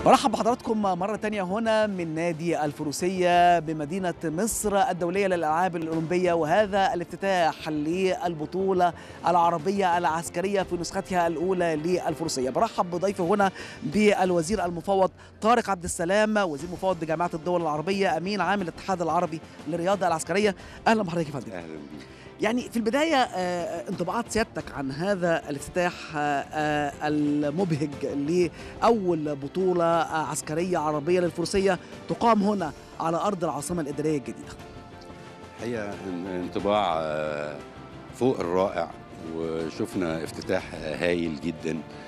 برحب بحضراتكم مرة تانية هنا من نادي الفروسية بمدينة مصر الدولية للألعاب الأولمبية وهذا الافتتاح للبطولة العربية العسكرية في نسختها الأولى للفروسية برحب بضيفي هنا بالوزير المفوض طارق عبد السلام وزير مفوض بجامعة الدول العربية أمين عام الاتحاد العربي للرياضة العسكرية أهلا بحضرتك يا فندم اهلا بيك يعني في البداية آه، انطباعات سيادتك عن هذا الافتتاح آه، آه، المبهج لأول بطولة آه، عسكرية عربية للفروسية تقام هنا على أرض العاصمة الإدارية الجديدة الحقيقه ان- انطباع آه، فوق الرائع وشفنا افتتاح هايل جدا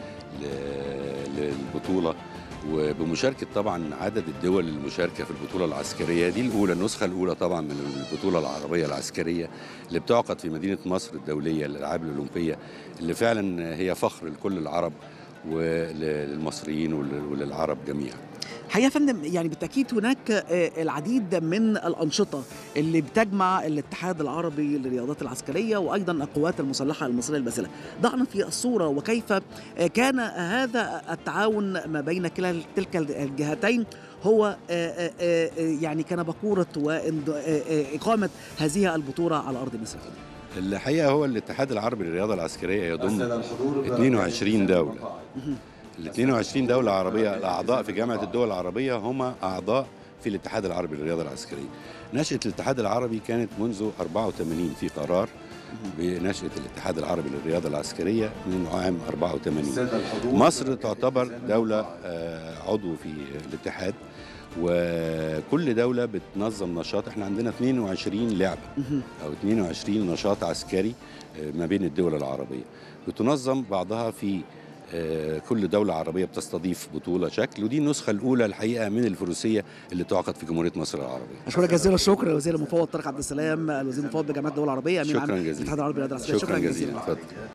ل- للبطوله وبمشاركه طبعا عدد الدول المشاركه في البطوله العسكريه دي الاولى النسخه الاولى طبعا من البطوله العربيه العسكريه اللي بتعقد في مدينه مصر الدوليه للالعاب الاولمبيه اللي فعلا هي فخر لكل العرب وللمصريين ول- وللعرب جميعا حقيقة يا فندم يعني بالتأكيد هناك آه، العديد من الأنشطة اللي بتجمع الاتحاد العربي للرياضات العسكرية وأيضا القوات المسلحة المصرية الباسلة ضعنا في الصورة وكيف آه، كان هذا التعاون ما بين كلا تلك الجهتين هو آه، آه، آه، يعني كان بقورة وإقامة هذه البطولة على أرض مصر الحقيقه هو الاتحاد العربي للرياضه العسكريه يضم 22 دوله ال 22 دولة عربية الأعضاء في جامعة الدول العربية هم أعضاء في الاتحاد العربي للرياضة العسكرية. نشأة الاتحاد العربي كانت منذ 84 في قرار بنشأة الاتحاد العربي للرياضة العسكرية من عام 84. مصر تعتبر دولة آه، عضو في الاتحاد وكل دولة بتنظم نشاط احنا عندنا 22 لعبة أو 22 نشاط عسكري آه، ما بين الدول العربية بتنظم بعضها في آه، كل دولة عربية بتستضيف بطولة شكل ودي النسخة الأولى الحقيقة من الفروسية اللي تعقد في جمهورية مصر العربية أشكرك جزيل الشكر وزير المفوض طارق عبد السلام الوزير المفوض بجامعة الدول العربية أمين عام شكرا جزيلا الاتحاد العربي للرياضة العسكرية شكرا جزيلا اتفضل